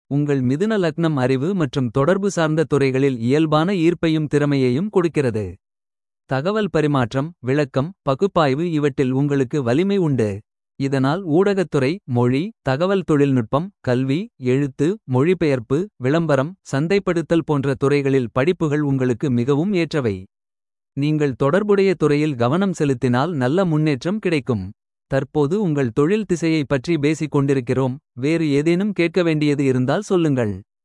உங்கள் மிதுன லக்னம் அறிவு மற்றும் தொடர்பு சார்ந்த துறைகளில் இயல்பான ஈர்ப்பையும் திறமையையும் கொடுக்கிறது. தகவல் பரிமாற்றம் விளக்கம் பகுப்பாய்வு இவற்றில் உங்களுக்கு வலிமை உண்டு. இதனால் ஊடகத்துறை மொழி தகவல் தொழில்நுட்பம் கல்வி எழுத்து மொழிபெயர்ப்பு விளம்பரம் சந்தைப்படுத்தல் போன்ற துறைகளில் படிப்புகள் உங்களுக்கு மிகவும் ஏற்றவை. நீங்கள் தொடர்புடைய துறையில் கவனம் செலுத்தினால் நல்ல முன்னேற்றம் கிடைக்கும். தற்போது உங்கள் தொழில் திசையை பற்றி பேசிக் கொண்டிருக்கிறோம். வேறு ஏதேனும் கேட்க வேண்டியது இருந்தால் சொல்லுங்கள்.